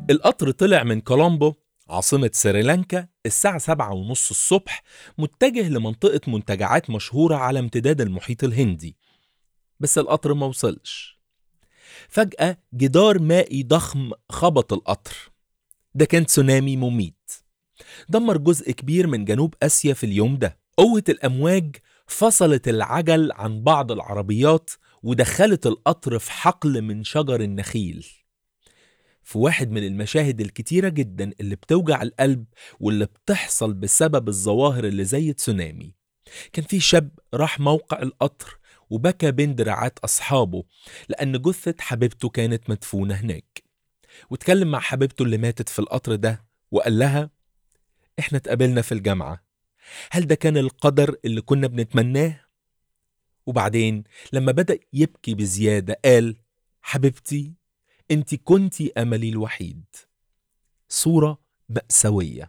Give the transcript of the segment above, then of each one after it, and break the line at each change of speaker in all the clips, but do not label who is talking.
القطر طلع من كولومبو عاصمة سريلانكا الساعة سبعة ونص الصبح متجه لمنطقة منتجعات مشهورة على امتداد المحيط الهندي بس القطر ما وصلش فجأة جدار مائي ضخم خبط القطر ده كان تسونامي مميت دمر جزء كبير من جنوب آسيا في اليوم ده قوة الأمواج فصلت العجل عن بعض العربيات ودخلت القطر في حقل من شجر النخيل في واحد من المشاهد الكتيرة جدا اللي بتوجع القلب واللي بتحصل بسبب الظواهر اللي زي تسونامي كان في شاب راح موقع القطر وبكى بين دراعات أصحابه لأن جثة حبيبته كانت مدفونة هناك واتكلم مع حبيبته اللي ماتت في القطر ده وقال لها احنا اتقابلنا في الجامعة هل ده كان القدر اللي كنا بنتمناه؟ وبعدين لما بدأ يبكي بزيادة قال حبيبتي انت كنتي أملي الوحيد صورة مأساوية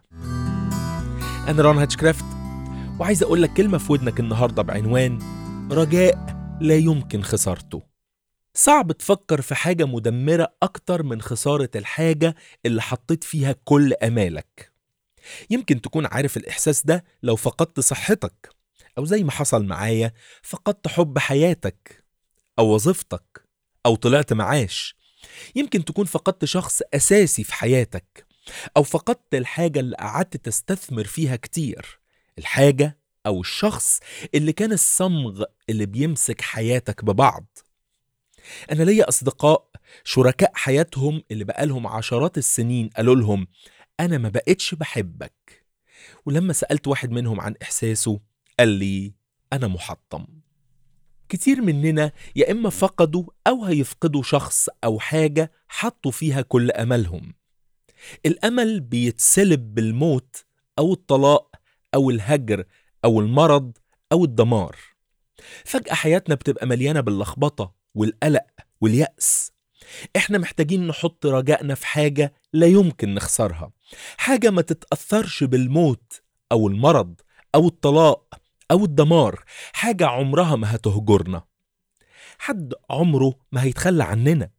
أنا رون هاتشكرافت وعايز أقول لك كلمة في ودنك النهاردة بعنوان رجاء لا يمكن خسارته صعب تفكر في حاجة مدمرة أكتر من خسارة الحاجة اللي حطيت فيها كل أمالك يمكن تكون عارف الإحساس ده لو فقدت صحتك أو زي ما حصل معايا فقدت حب حياتك أو وظيفتك أو طلعت معاش يمكن تكون فقدت شخص أساسي في حياتك أو فقدت الحاجة اللي قعدت تستثمر فيها كتير الحاجة أو الشخص اللي كان الصمغ اللي بيمسك حياتك ببعض أنا ليا أصدقاء شركاء حياتهم اللي بقالهم عشرات السنين قالوا لهم أنا ما بقتش بحبك ولما سألت واحد منهم عن إحساسه قال لي أنا محطم كتير مننا يا إما فقدوا أو هيفقدوا شخص أو حاجة حطوا فيها كل أملهم الأمل بيتسلب بالموت أو الطلاق أو الهجر أو المرض أو الدمار فجأة حياتنا بتبقى مليانة باللخبطة والقلق واليأس احنا محتاجين نحط رجائنا في حاجة لا يمكن نخسرها حاجة ما تتأثرش بالموت أو المرض أو الطلاق أو الدمار حاجة عمرها ما هتهجرنا حد عمره ما هيتخلى عننا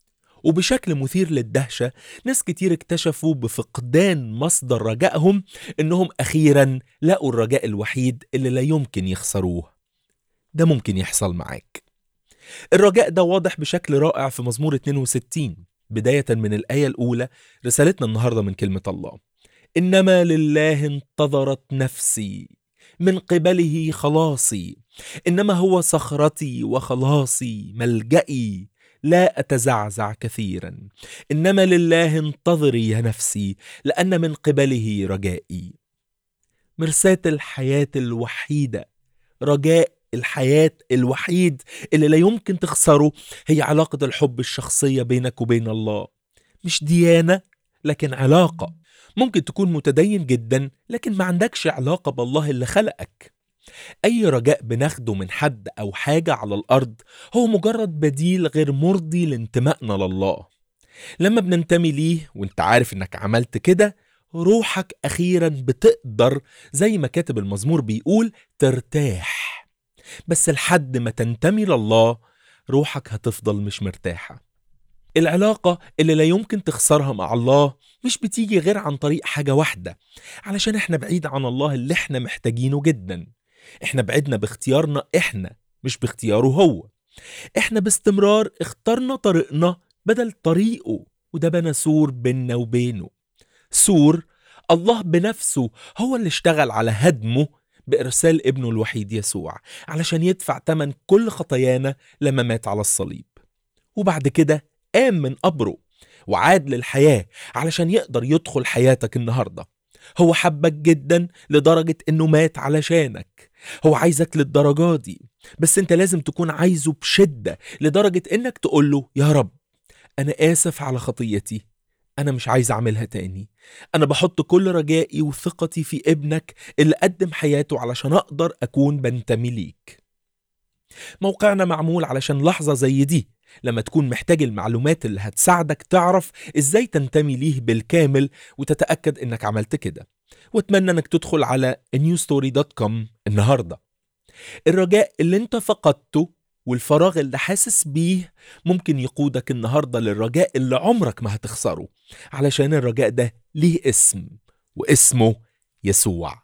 وبشكل مثير للدهشة ناس كتير اكتشفوا بفقدان مصدر رجائهم انهم اخيرا لقوا الرجاء الوحيد اللي لا يمكن يخسروه ده ممكن يحصل معاك الرجاء ده واضح بشكل رائع في مزمور 62 بداية من الآية الأولى رسالتنا النهاردة من كلمة الله إنما لله انتظرت نفسي من قبله خلاصي إنما هو صخرتي وخلاصي ملجئي لا أتزعزع كثيرا إنما لله انتظري يا نفسي لأن من قبله رجائي مرساة الحياة الوحيدة رجاء الحياة الوحيد اللي لا يمكن تخسره هي علاقة الحب الشخصية بينك وبين الله مش ديانة لكن علاقة ممكن تكون متدين جدا لكن ما عندكش علاقة بالله اللي خلقك أي رجاء بناخده من حد أو حاجة على الأرض هو مجرد بديل غير مرضي لانتمائنا لله لما بننتمي ليه وانت عارف انك عملت كده روحك أخيرا بتقدر زي ما كاتب المزمور بيقول ترتاح بس لحد ما تنتمي لله روحك هتفضل مش مرتاحة العلاقة اللي لا يمكن تخسرها مع الله مش بتيجي غير عن طريق حاجة واحدة علشان احنا بعيد عن الله اللي احنا محتاجينه جدا احنا بعدنا باختيارنا احنا مش باختياره هو احنا باستمرار اخترنا طريقنا بدل طريقه وده بنى سور بيننا وبينه سور الله بنفسه هو اللي اشتغل على هدمه بإرسال ابنه الوحيد يسوع علشان يدفع تمن كل خطايانا لما مات على الصليب وبعد كده قام من قبره وعاد للحياة علشان يقدر يدخل حياتك النهاردة هو حبك جدا لدرجة انه مات علشانك هو عايزك للدرجة دي بس انت لازم تكون عايزه بشدة لدرجة انك تقوله يا رب انا اسف على خطيتي انا مش عايز اعملها تاني انا بحط كل رجائي وثقتي في ابنك اللي قدم حياته علشان اقدر اكون بنتمي ليك موقعنا معمول علشان لحظة زي دي لما تكون محتاج المعلومات اللي هتساعدك تعرف ازاي تنتمي ليه بالكامل وتتأكد انك عملت كده واتمنى انك تدخل على newstory.com النهاردة الرجاء اللي انت فقدته والفراغ اللي حاسس بيه ممكن يقودك النهارده للرجاء اللي عمرك ما هتخسره علشان الرجاء ده ليه اسم واسمه يسوع